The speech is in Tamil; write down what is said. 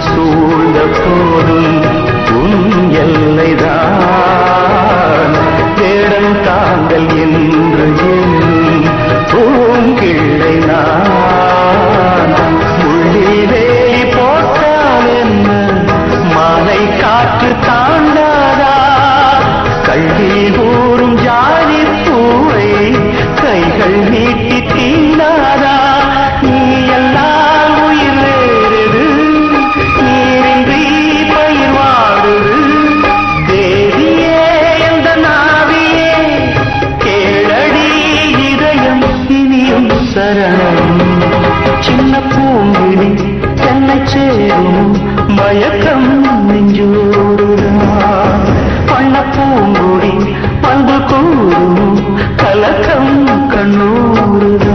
சூழ்ந்த போதும் உன் எல்லைதான் வேடம் தாங்கள் என்று எண்ணும் பூங்கிள்ளை நான் உள்ளில் வேலி போட்டால் என்ன மாலை காற்று தாண்டாதா கள்ளி ஊறும் ஜாதி பூவை கைகள் நீட்டி தீண்டாதா நீ எல்லாம் உயிர் வேறுது நீரின்றி பயிர் வாடுது தேவியே எந்த நாவியே கேளடி இதயம் இனியும் சரணம் சின்ன பூங்கிடி தென்னை சேரும் மயக்கம் நெஞ்சோடுதான் பண்ண பூங்குடி பண்பு கூறும் கலக்கம் கண்ணூறுதான்